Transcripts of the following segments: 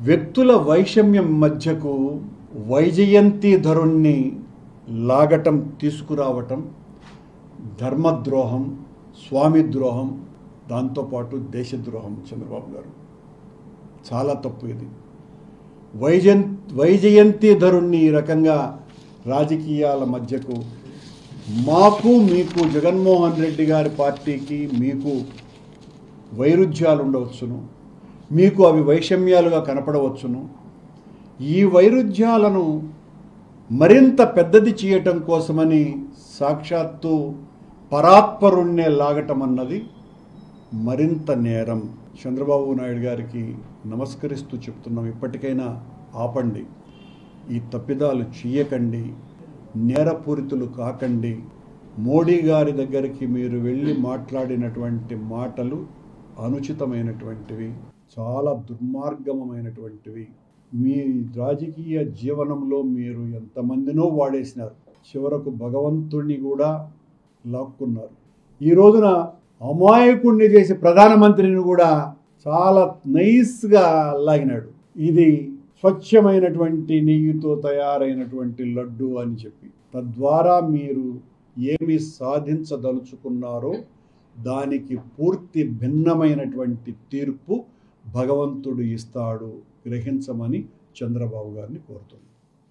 వ్యక్తుల వైషమ్యం మధ్యకు వైజయంతిధరుణ్ణి లాగటం తీసుకురావటం ధర్మద్రోహం స్వామిద్రోహం దాంతోపాటు దేశద్రోహం చంద్రబాబు గారు చాలా తప్పు ఇది వైజయం వైజయంతిధరుణ్ణి ఈ రకంగా రాజకీయాల మధ్యకు మాకు మీకు జగన్మోహన్ రెడ్డి గారి పార్టీకి మీకు వైరుధ్యాలు ఉండవచ్చును మీకు అవి వైషమ్యాలుగా కనపడవచ్చును ఈ వైరుధ్యాలను మరింత పెద్దది చేయటం కోసమని సాక్షాత్తు పరాత్పరుణ్ణే లాగటం అన్నది మరింత నేరం చంద్రబాబు నాయుడు గారికి నమస్కరిస్తూ చెప్తున్నాం ఇప్పటికైనా ఆపండి ఈ తప్పిదాలు చేయకండి నేరపూరితులు కాకండి మోడీ గారి దగ్గరికి మీరు వెళ్ళి మాట్లాడినటువంటి మాటలు అనుచితమైనటువంటివి చాలా దుర్మార్గమైనటువంటివి మీ రాజకీయ జీవనంలో మీరు ఎంతమందినో వాడేసినారు చివరకు భగవంతుణ్ణి కూడా లాక్కున్నారు ఈ రోజున అమాయకుణ్ణి చేసి ప్రధానమంత్రిని కూడా చాలా నైస్గా లాగినాడు ఇది స్వచ్ఛమైనటువంటి నెయ్యితో తయారైనటువంటి లడ్డు అని చెప్పి తద్వారా మీరు ఏమి సాధించదలుచుకున్నారో దానికి పూర్తి భిన్నమైనటువంటి తీర్పు భగవంతుడు ఇస్తాడు గ్రహించమని చంద్రబాబు గారిని కోరుతుంది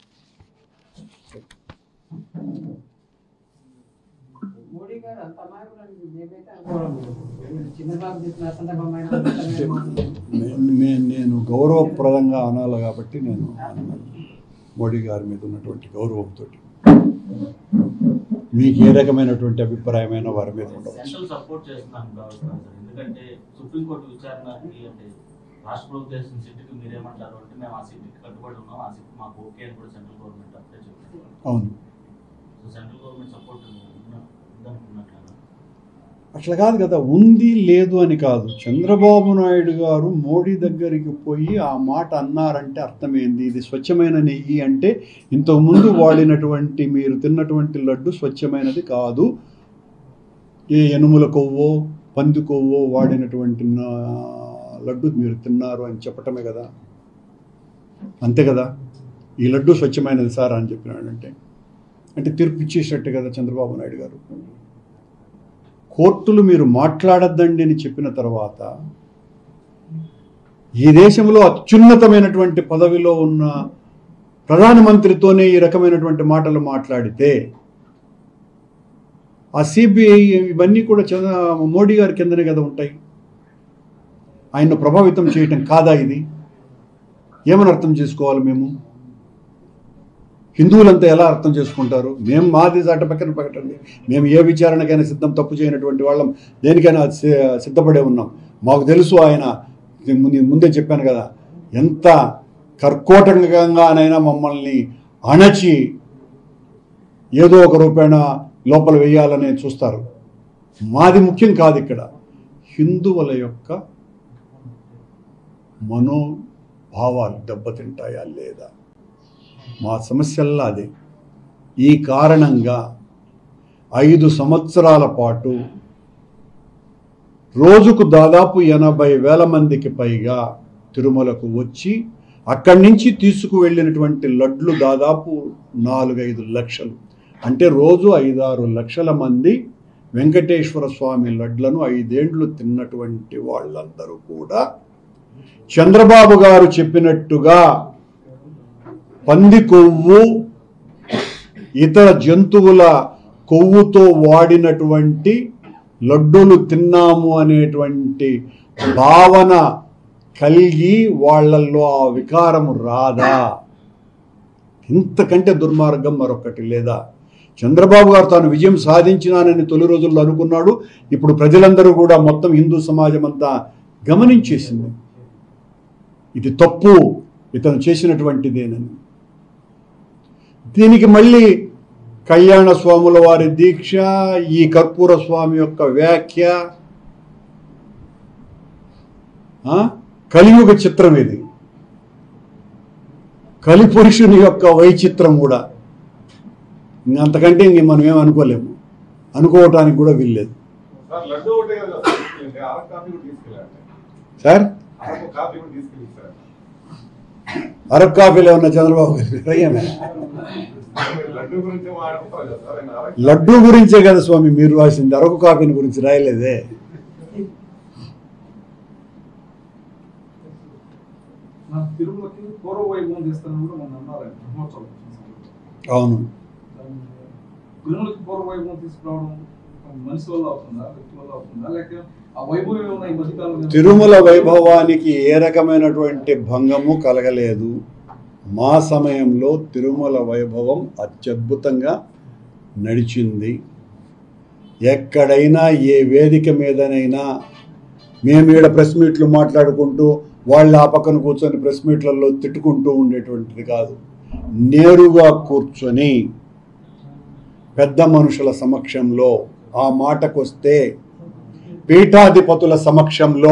మోడీ గారు అంత అమాయకులని మేమైతే అనుకోవడం లేదు. మీరు చంద్రబాబు చెప్పిన సందర్భమైన అబద్ధమైన మాటలు. నే- నే- నేను గౌరవప్రదంగా అనాలి కాబట్టి నేను అన్నాను మోడీ గారి మీద ఉన్నటువంటి గౌరవంతో మీకు ఏ రకమైనటువంటి అభిప్రాయమైన వారి మీద ఉండవచ్చు సెంట్రల్ సపోర్ట్ చేస్తున్నాను భావిస్తున్నాను సార్ ఎందుకంటే సుప్రీంకోర్టు విచారణకి అంటే రాష్ట్ర ప్రభుత్వం చేసిన సీటుకి మీరేమంటారు అంటే మేము ఆ సీటుకి కట్టుబడి ఉన్నాం ఆ సీట్ మాకు ఓకే అని కూడా సెంట్రల్ గవర్నమెంట్ అప్పుడే చెప్పింది అవును సో సెంట్రల్ గవర్నమెంట్ సపోర్ట్ ఉందనుకున్నట్లేదా అట్లా కాదు కదా ఉంది లేదు అని కాదు చంద్రబాబు నాయుడు గారు మోడీ దగ్గరికి పోయి ఆ మాట అన్నారంటే అర్థమైంది ఇది స్వచ్ఛమైన నెయ్యి అంటే ఇంతకుముందు వాడినటువంటి మీరు తిన్నటువంటి లడ్డు స్వచ్ఛమైనది కాదు ఏ ఎనుముల కొవ్వో పంది కొవ్వో వాడినటువంటి నా- లడ్డు మీరు తిన్నారు అని చెప్పటమే కదా అంతే కదా ఈ లడ్డు స్వచ్ఛమైనది సార్ అని చెప్పినాడంటే అంటే తీర్పు ఇచ్చేసినట్టే కదా చంద్రబాబు నాయుడు గారు కోర్టులు మీరు మాట్లాడద్దండి అని చెప్పిన తర్వాత ఈ దేశంలో అత్యున్నతమైనటువంటి పదవిలో ఉన్న ప్రధానమంత్రితోనే ఈ రకమైనటువంటి మాటలు మాట్లాడితే ఆ సిబిఐ ఇవన్నీ కూడా చంద్ర మోడీ గారి కిందనే కదా ఉంటాయి ఆయన్ను ప్రభావితం చేయటం కాదా ఇది ఏమని అర్థం చేసుకోవాలి మేము హిందువులంతా ఎలా అర్థం చేసుకుంటారు మేము మాది అట పక్కన పెట్టండి మేము ఏ విచారణకైనా సిద్ధం తప్పు చేయనటువంటి వాళ్ళం దేనికైనా సి- సిద్ధపడే ఉన్నాం మాకు తెలుసు ఆయన ముందు- ముందే చెప్పాను కదా ఎంత కర్కోటకంగానైనా మమ్మల్ని అణచి ఏదో ఒక రూపేణ లోపల వేయాలని చూస్తారు మాది ముఖ్యం కాదు ఇక్కడ హిందువుల యొక్క మనోభావాలు దెబ్బతింటాయా లేదా మా సమస్యల్లా అదే ఈ కారణంగా ఐదు సంవత్సరాల పాటు రోజుకు దాదాపు ఎనభై వేల మందికి పైగా తిరుమలకు వచ్చి అక్కడి నుంచి తీసుకువెళ్ళినటువంటి లడ్లు దాదాపు నాలుగైదు లక్షలు అంటే రోజు ఐదారు లక్షల మంది వెంకటేశ్వర స్వామి లడ్లను ఐదేండ్లు తిన్నటువంటి వాళ్ళందరూ కూడా చంద్రబాబు గారు చెప్పినట్టుగా పంది కొవ్వు ఇతర జంతువుల కొవ్వుతో వాడినటువంటి లడ్డూలు తిన్నాము అనేటువంటి భావన కలిగి వాళ్ళల్లో ఆ వికారము రాదా ఇంతకంటే దుర్మార్గం మరొకటి లేదా చంద్రబాబు గారు తాను విజయం సాధించినానని తొలి రోజుల్లో అనుకున్నాడు ఇప్పుడు ప్రజలందరూ కూడా మొత్తం హిందూ సమాజం అంతా గమనించేసింది ఇది తప్పు ఇతను చేసినటువంటిదేనని దీనికి మళ్ళీ కళ్యాణ స్వాముల వారి దీక్ష ఈ కర్పూర స్వామి యొక్క వ్యాఖ్య ఆ? కలియుగ చిత్రం ఇది కలిపురుషుని యొక్క వైచిత్రం కూడా ఇంక అంతకంటే ఇంక మనం ఏం అనుకోలేము అనుకోవటానికి కూడా వీల్లేదు సార్ లడ్డు ఒకటే కదా సార్ తీసుకెళ్ళింది అరకు కాఫీ కూడా తీసుకెళ్ళారు సార్ అరకు కాఫీ కూడా తీసుకెళ్ళి సార్ అరకు కాఫీలో ఉన్న చంద్రబాబు గారి రయ్యమే లడ్డు గురించి మాట్లాడతారు కదా సార్ ఆయన అరగ- లడ్డూ గురించే కదా స్వామి మీరు రాసింది అరకు కాఫీని గురించి రాయలేదే నా తిరుమలకి పూర్వ వైభవం తీస్తానని కూడా మొన్న అన్నారు ఆయన బ్రహ్మోత్సవం అవును దాన్ని తిరుమలకి పూర్వ వైభవం తీసుకురావడం ఒక మనిషి వల్ల అవుతుందా వ్యక్తి వల్ల అవుతుందా లేక ఆ వైభవం ఏమన్నా ఈ మధ్యకాలంలో తిరుమల వైభవానికి ఏ రకమైనటువంటి భంగము కలగలేదు మా సమయంలో తిరుమల వైభవం అత్యద్భుతంగా నడిచింది ఎక్కడైనా ఏ వేదిక మీదనైనా మేము ఈడ ప్రెస్ మీట్లు మాట్లాడుకుంటూ వాళ్ళు ఆ పక్కన కూర్చొని ప్రెస్ మీట్లలో తిట్టుకుంటూ ఉండేటువంటిది కాదు నేరుగా కూర్చొని పెద్ద మనుషుల సమక్షంలో ఆ మాటకొస్తే పీఠాధిపతుల సమక్షంలో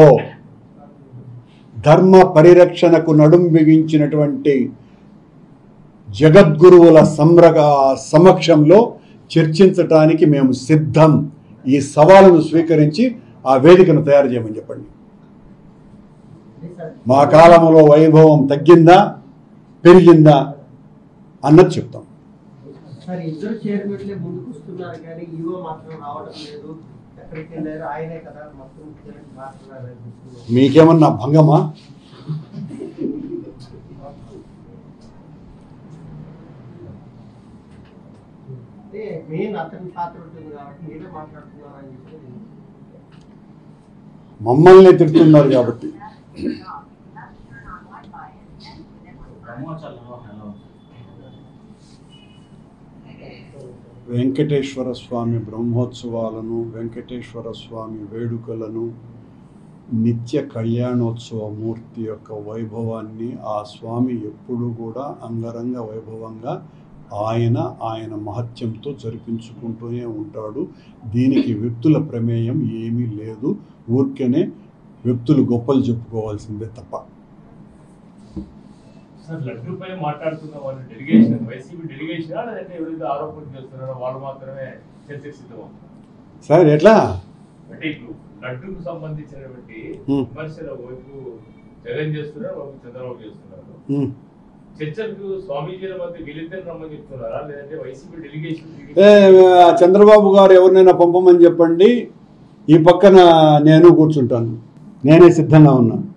ధర్మ పరిరక్షణకు నడుం బిగించినటువంటి జగద్గురువుల సంరగ సమక్షంలో చర్చించటానికి మేము సిద్ధం ఈ సవాలును స్వీకరించి ఆ వేదికను తయారు చేయమని చెప్పండి మా కాలంలో వైభవం తగ్గిందా పెరిగిందా అన్నది చెప్తాం సార్ ఇద్దరు చైర్మన్లే ముందుకు వస్తున్నారు కానీ ఈవో మాత్రం రావడం లేదు ఎక్కడికి వెళ్ళారు ఆయనే కదా మొత్తం ముఖ్యమంత్రి మాట్లాడారు అనిపిస్తుంది. మీకేమన్నా భంగమా అంటే మెయిన్ అతని పాత్ర ఉంటుంది కాబట్టి మీరే మాట్లాడుతున్నారు అని చెప్పి నేను మమ్మల్ని తిడుతున్నారు కాబట్టి బ్రహ్మోత్సవాల నిర్వహణ ఎలా ఉంది వెంకటేశ్వర స్వామి బ్రహ్మోత్సవాలను వెంకటేశ్వర స్వామి వేడుకలను నిత్య కళ్యాణోత్సవ మూర్తి యొక్క వైభవాన్ని ఆ స్వామి ఎప్పుడూ కూడా అంగరంగ వైభవంగా ఆయన ఆయన మహత్యంతో జరిపించుకుంటూనే ఉంటాడు దీనికి వ్యక్తుల ప్రమేయం ఏమీ లేదు ఊరికేనే వ్యక్తులు గొప్పలు చెప్పుకోవాల్సిందే తప్ప సార్ లడ్డూపై మాట్లాడుతున్న వాళ్ళు డెలిగేషన్ వైసీపీ డెలిగేషన్ లేదంటే ఎవరైతే ఆరోపణలు చేస్తున్నారో వాళ్ళు మాత్రమే చర్చకు సిద్ధమవుతున్నారు సార్ ఎట్లా అంటే ఇప్పుడు లడ్డూకు సంబంధించినటువంటి Hmm. విమర్శలు వైపు జగన్ చేస్తున్నారు వైపు చంద్రబాబు చేస్తున్నారు ఉమ్. చర్చలకు స్వామీజీల మధ్య వీళ్ళిద్దరు రమ్మని చెప్తున్నారా లేదంటే వైసీపీ డెలిగేషన్ ఏ, ఆ చంద్రబాబు గారు ఎవరినైనా పంపమని చెప్పండి ఈ పక్కన నేను కూర్చుంటాను నేనే సిద్ధంగా ఉన్నా